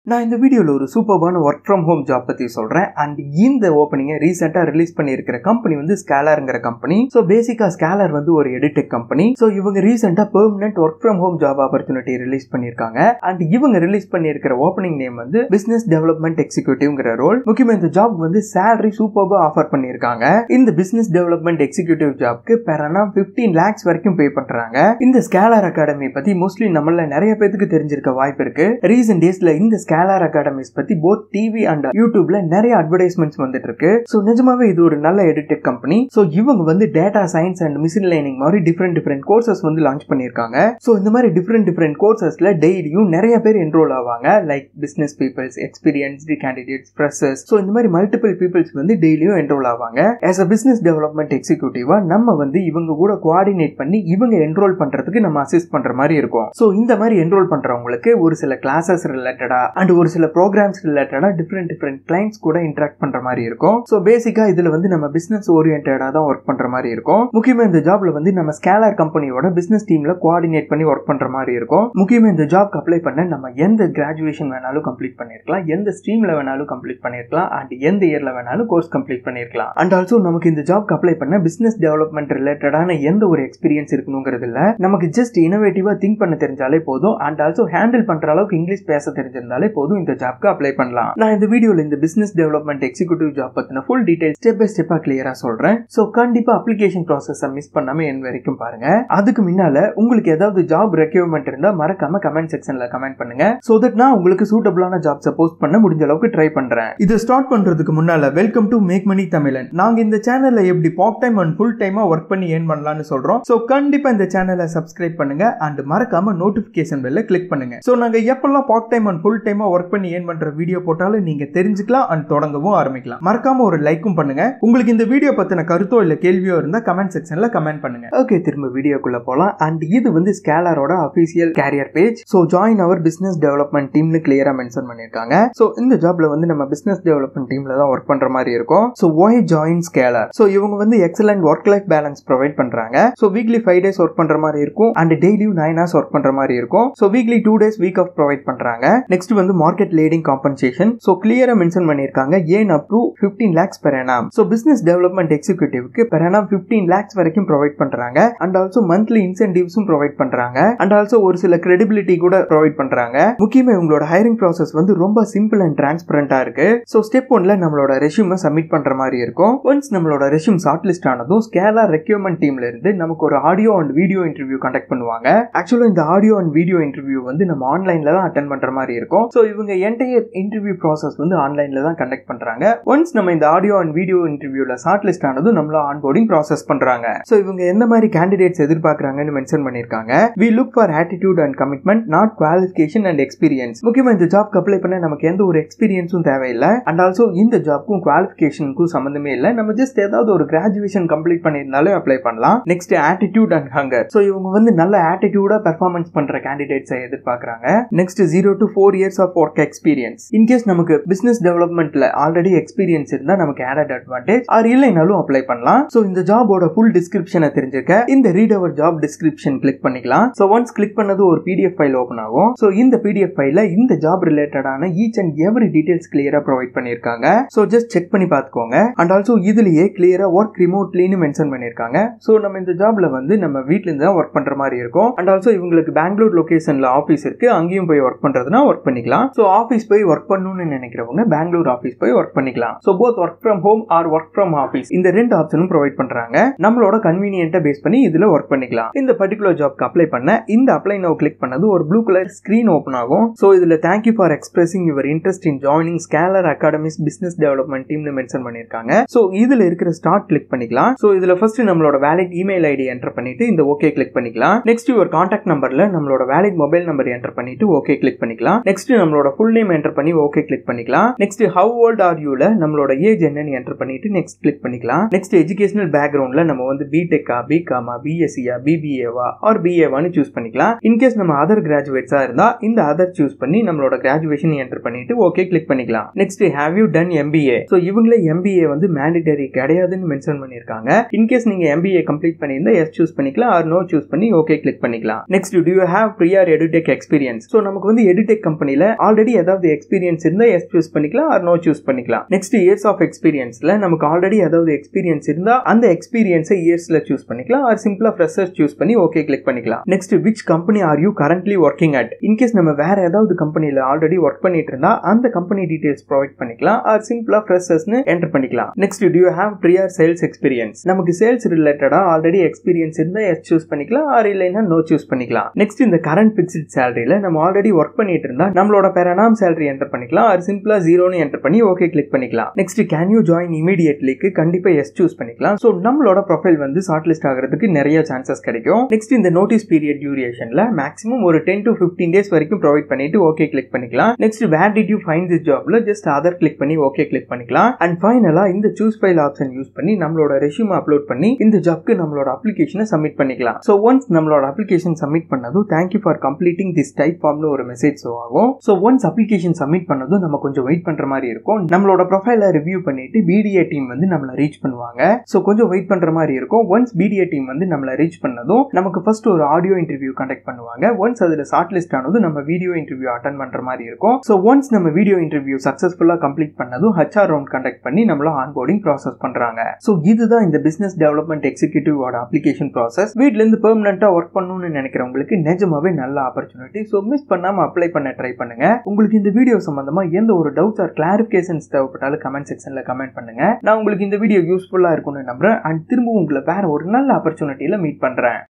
நான் இந்த வீடியோவில் ஒரு சூப்பர்பான ஒர்க் ஃப்ரம் ஹோம் ஜாப் பற்றி சொல்கிறேன் அண்ட் இந்த ஓப்பனிங்கை ரீசெண்டாக ரிலீஸ் பண்ணியிருக்கிற கம்பெனி வந்து ஸ்கேலருங்கிற கம்பெனி ஸோ பேசிக்காக ஸ்கேலர் வந்து ஒரு எடிடெக் கம்பெனி ஸோ இவங்க ரீசெண்டாக permanent work from home job opportunity release பண்ணியிருக்காங்க அண்ட் இவங்க ரிலீஸ் பண்ணியிருக்கிற ஓப்பனிங் நேம் வந்து பிசினஸ் டெவலப்மெண்ட் எக்ஸிக்யூட்டிவ்ங்கிற ரோல் முக்கியமாக இந்த ஜாப் வந்து சேலரி சூப்பர்பாக ஆஃபர் பண்ணியிருக்காங்க இந்த பிசினஸ் டெவலப்மெண்ட் எக்ஸிக்யூட்டிவ் ஜாப்க்கு பெர் அனாம் ஃபிஃப்டீன் லேக்ஸ் வரைக்கும் பே பண்ணுறாங்க இந்த ஸ்கேலர் அகாடமி பற்றி மோஸ்ட்லி நம்மள நிறைய பேருக்கு தெரிஞ்சிருக்க வாய்ப்பு இருக்கு ரீசெண்ட் டேஸ்ல இந்த ஸ்கேலர் அகாடமிஸ் பத்தி போத் டிவி அண்ட் யூடியூப்ல நிறைய அட்வர்டைஸ்மெண்ட்ஸ் வந்துட்டு இருக்கு ஸோ நிஜமாவே இது ஒரு நல்ல எடிடெக் கம்பெனி ஸோ இவங்க வந்து data science and machine learning மாதிரி டிஃப்ரெண்ட் டிஃப்ரெண்ட் கோர்சஸ் வந்து லான்ச் பண்ணியிருக்காங்க ஸோ இந்த மாதிரி டிஃப்ரெண்ட் டிஃப்ரெண்ட் கோர்சஸ்ல டெய்லியும் நிறைய பேர் என்ரோல் ஆவாங்க like business peoples experienced candidates freshers so இந்த மாதிரி மல்டிபிள் பீப்புள்ஸ் வந்து டெய்லியும் என்ரோல் ஆவாங்க ஆஸ் அ பிசினஸ் டெவலப்மெண்ட் எக்ஸிக்யூட்டிவா நம்ம வந்து இவங்க கூட கோஆர்டினேட் பண்ணி இவங்க என்ரோல் பண்றதுக்கு நம்ம அசிஸ்ட் பண்ற மாதிரி இருக்கும் ஸோ இந்த மாதிரி என்ரோல் பண்றவங்களுக்கு ஒரு சில கிளாஸஸ் ரிலேட்டடா அண்ட் ஒரு சில ப்ரோக்ராம்ஸ் ரிலேட்டடா டிஃப்ரெண்ட் டிஃப்ரெண்ட் கிளைண்ட்ஸ் கூட இன்ட்ராக்ட் பண்ற மாதிரி இருக்கும் ஸோ பேசிக்கா இதுல வந்து நம்ம பிசினஸ் ஓரியன்டா தான் ஒர்க் பண்ற மாதிரி இருக்கும் முக்கியமா இந்த ஜாப்ல வந்து நம்ம ஸ்கேலர் கம்பெனியோட பிசினஸ் டீம்ல கோஆர்டினேட் பண்ணி ஒர்க் பண்ற மாதிரி இருக்கும் முக்கியமா இந்த ஜாப்க்கு அப்ளை பண்ண நம்ம எந்த கிராஜுவேஷன் வேணாலும் கம்ப்ளீட் பண்ணிருக்கலாம் எந்த ஸ்ட்ரீம்ல வேணாலும் கம்ப்ளீட் பண்ணிருக்கலாம் அண்ட் எந்த இயர்ல வேணாலும் கோர்ஸ் கம்ப்ளீட் பண்ணிருக்கலாம் அண்ட் ஆல்சோ நமக்கு இந்த ஜாப்க்கு அப்ளை பண்ண பிசினஸ் டெவலப்மெண்ட் ரிலேட்டடான எந்த ஒரு எக்ஸ்பீரியன்ஸ் இருக்கணுங்கிறது இல்ல நமக்கு ஜஸ்ட் இனோவேட்டிவா திங்க் பண்ண தெரிஞ்சாலே போதும் அண்ட் ஆல்சோ ஹேண்டில் பண்ற அளவுக்கு இங்கிலீஷ் பேச தெரிஞ்சிருந்தாலே போதும் இந்த ஜாப்க்கு அப்ளை பண்ணலாம் நான் இந்த வீடியோல இந்த பிசினஸ் டெவலப்மெண்ட் எக்ஸிக்யூட்டிவ் ஜாப் பத்தின ஃபுல் டீடைல் ஸ்டெப் பை ஸ்டெப்பா கிளியரா சொல்றேன் சோ கண்டிப்பா அப்ளிகேஷன் ப்ராசஸ் மிஸ் பண்ணாம என் வரைக்கும் பாருங்க அதுக்கு முன்னால உங்களுக்கு ஏதாவது ஜாப் ரெக்யூர்மெண்ட் இருந்தா மறக்காம கமெண்ட் செக்ஷன்ல கமெண்ட் பண்ணுங்க சோ தட் நான் உங்களுக்கு சூட்டபிளான ஜாப்ஸை போஸ்ட் பண்ண முடிஞ்ச அளவுக்கு ட்ரை பண்றேன் இதை ஸ்டார்ட் பண்றதுக்கு முன்னால வெல்கம் டு மேக் மணி தமிழன் நாங்க இந்த சேனல்ல எப்படி பார்ட் டைம் அண்ட் ஃபுல் டைமா ஒர்க் பண்ணி ஏர்ன் பண்ணலாம்னு சொல்றோம் சோ கண்டிப்பா இந்த சேனலை சப்ஸ்கிரைப் பண்ணுங்க அண்ட் மறக்காம நோட்டிபிகேஷன் பெல்ல கிளிக் பண்ணுங்க சோ நாங்க எப்பெல்லாம் பார்ட் டைம் அண்ட் ஃபுல் டைமா ஒர்க் பண்ணி ஏர்ன் பண்ற வீடியோ போட்டாலும் நீங்க தெரிஞ்சுக்கலாம் அண்ட் தொடங்கவும் ஆரம்பிக்கலாம் மறக்காம ஒரு லைக்கும் பண்ணுங்க உங்களுக்கு இந்த வீடியோ பத்தின கருத்தோ இல்ல கேள்வியோ இருந்தா கமெண்ட் செக்ஷன்ல கமெண்ட் பண்ணுங்க ஓகே திரும்ப வீடியோக்குள்ள போலாம் அண்ட் இது வந்து ஸ்கேலரோட official career page so join our business development டீம்னு கிளியரா மென்ஷன் பண்ணிருக்காங்க ஸோ இந்த ஜாப்ல வந்து நம்ம பிசினஸ் டெவலப்மெண்ட் டீம்ல தான் ஒர்க் பண்ற மாதிரி இருக்கும் so why join Scaler so இவங்க வந்து excellent work life balance provide பண்றாங்க so weekly five days work பண்ற மாதிரி இருக்கும் அண்ட் டெய்லியும் நைன் ஹவர்ஸ் ஒர்க் பண்ற மாதிரி இருக்கும் so weekly two days week off provide பண்றாங்க நெக்ஸ்ட் வந்து மார்க்கெட் லேடிங் காம்பன்சேஷன் ஸோ கிளியரா மென்ஷன் பண்ணிருக்காங்க and up to fifteen lakhs per annum so business development எக்ஸிக்யூட்டிவ்க்கு பெர் எனாம் ஃபிஃப்டீன் லேக்ஸ் வரைக்கும் ப்ரொவைட் பண்றாங்க அண்ட் ஆல்சோ மந்த்லி இன்சென்டிவ்ஸும் ப்ரொவைட் பண்றாங்க அண்ட் ஆல்சோ ஒரு சில கிரெடிபிலிட்டி கூட ப்ரொவைட் பண்றாங்க முக்கியமா இவங்களோட ஹைரிங் ப்ராசஸ் வந்து ரொம்ப சிம்பிள் அண்ட் டிரான்ஸ்பரண்டா இருக்கு ஸோ ஸ்டெப் ஒன்ல நம்மளோட ரெஷ்யூமை சப்மிட் பண்ற மாதிரி இருக்கும் ஒன்ஸ் நம்மளோட ரெஷ்யூம் ஷார்ட் லிஸ்ட் ஆனதும் ஸ்கேலா ரெக்யூர்மெண்ட் டீம்ல இருந்து நமக்கு ஒரு audio and video interview conduct பண்ணுவாங்க ஆக்சுவலா இந்த ஆடியோ அண்ட் வீடியோ இன்டர்வியூ வந்து நம்ம ஆன்லைன்ல தான் அட்டன் பண்ற மாதிரி இருக்கும் ஸோ இவங்க என்டையர் இன்டர்வியூ ப்ராசஸ் வந்து ஆன்லைன்ல தான் கண்டக்ட் பண்றாங்க ஒன்ஸ் நம்ம இந்த ஆடியோ அண்ட் வீடியோ இன்டர்வியூல ஷார்ட் லிஸ்ட் ஆனதும் நம்மள ஆன்போர்டிங் ப்ராசஸ் பண்றாங்க ஸோ இவங்க எந்த மாதிரி கேண்டிடேட்ஸ் எதிர்பார்க்கறாங்கன்னு மென்ஷன் பண்ணிருக்காங்க we look for attitude and commitment not qualification and experience முக்கியமா இந்த ஜாப்க்கு அப்ளை பண்ண நமக்கு எந்த ஒரு எக்ஸ்பீரியன்ஸும் தேவையில்லை அண்ட் ஆல்சோ இந்த ஜாப்க்கும் குவாலிஃபிகேஷனுக்கும் சம்மந்தமே இல்லை நம்ம ஜஸ்ட் ஏதாவது ஒரு கிராஜுவேஷன் கம்ப்ளீட் பண்ணியிருந்தாலே அப்ளை பண்ணலாம் next attitude and hunger so இவங்க வந்து நல்ல ஆட்டிடியூடா பெர்ஃபார்மன்ஸ் பண்ற கேண்டிடேட்ஸை எதிர்பார்க்கறாங்க next zero to four years of work experience in case நமக்கு பிசினஸ் டெவலப்மெண்ட்ல ஆல்ரெடி எக்ஸ்பீரியன்ஸ் இருந்தா நமக்கு ஆடட் அட்வான்டேஜ் ஆர் இல்லைனாலும் அப்ளை பண்ணலாம் ஸோ இந்த ஜாபோட ஃபுல் டிஸ்கிரிப்ஷனை தெரிஞ்சுக்க இந்த read our job description click பண்ணிக்கலாம் ஸோ ஒன்ஸ் கிளிக் பண்ணது ஒரு பிடிஎஃப் ஃபைல் ஓப்பன் ஆகும் ஸோ இந்த பிடிஎஃப் ஃபைல இந்த ஜாப் ரிலேட்டடான ஈச் அண்ட் எவ்ரி டீடைல்ஸ் கிளியரா ப்ரொவைட் பண்ணிருக்காங்க ஸோ ஜஸ்ட் செக் பண்ணி பார்த்துக்கோங்க அண்ட் ஆல்சோ இதுலயே கிளியரா ஒர்க் ரிமோட்லின்னு மென்ஷன் பண்ணிருக்காங்க ஸோ நம்ம இந்த ஜாப்ல வந்து நம்ம வீட்ல இருந்து தான் ஒர்க் பண்ற மாதிரி இருக்கும் அண்ட் ஆல்சோ இவங்களுக்கு பெங்களூர் லொகேஷன்ல ஆஃபீஸ் இருக்கு அங்கேயும் போய் ஒர்க் பண்றதுனா ஒர்க் பண்ணிக்கலாம் ஸோ ஆஃபீஸ் போய் ஒர்க் பண்ணணும்னு நினைக்கிறவங்க பெங்களூர் ஆஃபீஸ் போய் ஒர்க் பண்ணிக்கலாம் so both work from home or work from office இந்த ரெண்டு ஆப்ஷனும் ப்ரொவைட் பண்றாங்க நம்மளோட கன்வீனியன்ட்டை பேஸ் பண்ணி இதுல ஒர்க் பண்ணிக்கலாம் இந்த பர்டிகுலர் ஜாப்க்கு அப்ளை பண்ண இந்த அப்ளை நோ கிளிக் பண்ணது ஒரு ப்ளூ கலர் ஸ்கிரீன் ஓப்பன் ஆகும் ஸோ இதுல thank you for expressing your interest in joining Scaler Academy's business development டீம்னு மென்ஷன் பண்ணிருக்காங்க ஸோ இதுல இருக்கிற ஸ்டார்ட் கிளிக் பண்ணிக்கலாம் ஸோ இதுல ஃபர்ஸ்ட் நம்மளோட வேலிட் இமெயில் ஐடி என்டர் பண்ணிட்டு இந்த ஓகே கிளிக் பண்ணிக்கலாம் நெக்ஸ்ட் யுவர் கான்டாக்ட் நம்பர்ல நம்மளோட வேலிட் மொபைல் நம்பர் என்டர் பண்ணிட்டு ஓகே கிளிக் பண்ணிக்கலாம் நெக்ஸ்ட் நம்மளோட ஃபுல் நேம் என்டர் பண்ணி ஓகே கிளிக் பண்ணிக்கலாம் நெக்ஸ்ட் ஹவு ஓல்ட் ஆர் யூல நம்மளோட ஏஜ் என்னன்னு என்டர் பண்ணிட்டு நெக்ஸ்ட் கிளிக் பண்ணிக்கலாம் நெக்ஸ்ட் எஜுகேஷனல் பேக்ரவுண்ட்ல நம்ம வந்து பிடெக்கா பிகாமா பிஎஸ்சியா பிபிஏவா ஆர் பிஏவான்னு சூஸ் பண்ணிக்கலாம் இன்கேஸ் நம்ம அதர் கிராஜுவேட்ஸா இருந்தா இந்த அதர் சூஸ் பண்ணி நம்மளோட கிராஜுவேஷன் என்டர் பண்ணிட்டு ஓகே கிளிக் பண்ணிக்கலாம் next have you done MBA so இவங்களே எம்பிஏ வந்து மேண்டேட்டரி கிடையாதுன்னு மென்ஷன் பண்ணிருக்காங்க இன்கேஸ் நீங்க எம்பிஏ கம்ப்ளீட் பண்ணியிருந்தா எஸ் சூஸ் பண்ணிக்கலாம் ஆர் நோ சூஸ் பண்ணி ஓகே கிளிக் பண்ணிக்கலாம் next do you have prior edtech experience so நமக்கு வந்து எடுடெக் கம்பெனில ஆல்ரெடி ஏதாவது எக்ஸ்பீரியன்ஸ் இருந்தா எஸ் சூஸ் பண்ணிக்கலாம் ஆர் நோ சூஸ் பண்ணிக்கலாம் நெக்ஸ்ட் இயர்ஸ் ஆஃப் எக்ஸ்பீரியன்ஸ்ல நமக்கு ஆல்ரெடி ஏதாவது எக்ஸ்பீரியன்ஸ் இருந்தா அந்த எக்ஸ்பீரியன்ஸை இயர்ஸ்ல சூஸ் பண்ணிக்கலாம் ஆர் சிம்பிளா ஃப்ரெஷர் சூஸ் பண்ணி ஓகே கிளிக் பண்ணிக்கலாம் next which company are you currently working at in case நம்ம வேற ஏதாவது கம்பெனில ஆல்ரெடி ஒர்க் பண்ணிட்டு இருந்தா அந்த கம்பெனி டீடைல்ஸ் ப்ரொவைட் பண்ணிக்கலாம் ஆர் சிம்பிளா ஃப்ரெஷர்ஸ்னு என்டர் பண்ணிக்கலாம் next do you have prior sales experience நமக்கு சேல்ஸ் ரிலேட்டடா ஆல்ரெடி எக்ஸ்பீரியன்ஸ் இருந்தா எஸ் சூஸ் பண்ணிக்கலாம் ஆர் இல்லைன்னா நோ சூஸ் பண்ணிக்கலாம் நெக்ஸ்ட் இந்த கரண்ட் பிக்ஸ்ட் சேலரியில நம்ம ஆல்ரெடி ஒர்க் பண்ணிட்டு இருந்தா நம்மளோட பெரனாம் சேலரி என்டர் பண்ணிக்கலாம் ஆர் சிம்பிளா ஜீரோன்னு என்டர் பண்ணி ஓகே கிளிக் பண்ணிக்கலாம் நெக்ஸ்ட் கேன் யூ ஜாயின் இமீடியட்லிக்கு கண்டிப்பா எஸ் சூஸ் பண்ணிக்கலாம் ஸோ நம்மளோட ப்ரொஃபைல் வந்து ஷார்ட் லிஸ்ட் ஆகிறதுக்கு நிறைய சான்சஸ் கிடைக்கும் நெக்ஸ்ட் இந்த நோட்டீஸ் பீரியட் டியூரேஷன்ல மேக்ஸிமம் ஒரு டென் டு ஃபிஃப்டீன் டேஸ் வரைக்கும் ப்ரொவைட் பண்ணிட்டு ஓகே கிளிக் பண்ணிக்கலாம் next where did you find this ஜாப்ல ஜஸ்ட் அதர் கிளிக் பண்ணி ஓகே கிளிக் பண்ணிக்கலாம் அண்ட் ஃபைனலா இந்த சூஸ் ஃபைல் ஆப்ஷன் யூஸ் பண்ணி நம்மளோட ரெஷ்யூம் அப்லோட் பண்ணி இந்த ஜாப்க்கு நம்மளோட அப்ளிகேஷனை சப்மிட் பண்ணிக்கலாம் ஸோ ஒன்ஸ் நம்மளோட அப்ளிகேஷன் சப்மிட் பண்ணதும் thank you for completing this type ஃபார்ம்னு ஒரு மெசேஜ் ஷோ ஆகும் ஸோ ஒன்ஸ் அப்ளிகேஷன் சப்மிட் பண்ணதும் நம்ம கொஞ்சம் வெயிட் பண்ற மாதிரி இருக்கும் நம்மளோட ப்ரொஃபைல ரிவ்யூ பண்ணிட்டு பிடிஏ டீம் வந்து நம்மளை ரீச் பண்ணுவாங்க ஸோ கொஞ்சம் வெயிட் பண்ற மாதிரி இருக்கும் ஒன்ஸ் பிடிஏ டீம் வந்து நம்மளை ரீச் பண்ணதும் நமக்கு ஃபர்ஸ்ட் ஒரு ஆடியோ இன்டர்வியூ கண்டக்ட் பண்ணுவாங்க ஒன்ஸ் அதுல ஷார்ட் லிஸ்ட் ஆனதும் நம்ம வீடியோ இன்டர்வியூ அட்டன் பண்ற மாதிரி இருக்கும் ஸோ ஒன்ஸ் நம்ம வீடியோ இன்டர்வியூ சக்சஸ்ஃபுல்லா கம்ப்ளீட் பண்ணதும் ஹெச்ஆர் ரவுண்ட் கண்டக்ட் பண்ணி நம்மள ஆன்போர்டிங் ப்ராசஸ் பண்றாங்க ஸோ இதுதான் இந்த பிசினஸ் டெவலப்மெண்ட் எக்ஸிக்யூட்டிவோட அப்ளிகேஷன் ப்ராசஸ் வீட்ல இருந்து பெர்மனண்டா ஒர்க் பண்ணணும்னு நினைக்கிறவங்களுக்கு நிஜமாவே நல்ல ஆப்பர்ச்சுனிட்டி ஸோ மிஸ் பண்ணாம அப்ளை பண்ண ட்ரை பண்ணுங்க உங்களுக்கு இந்த வீடியோ சம்பந்தமா எந்த ஒரு டவுட்ஸ் ஆர் கிளாரிபிகேஷன்ஸ் தேவைப்பட்டாலும் கமெண்ட் செக்ஷன்ல கமெண்ட் பண்ணுங்க நான் உங்களுக்கு இந்த வீடியோ யூஸ்ஃபுல்லா இருக்கும்னு நம்புறேன் அண்ட் திரும்ப உங்களை வேற ஒரு நல்ல ஆப்பர்ச்சுனிட்டியில மீட் பண்றேன்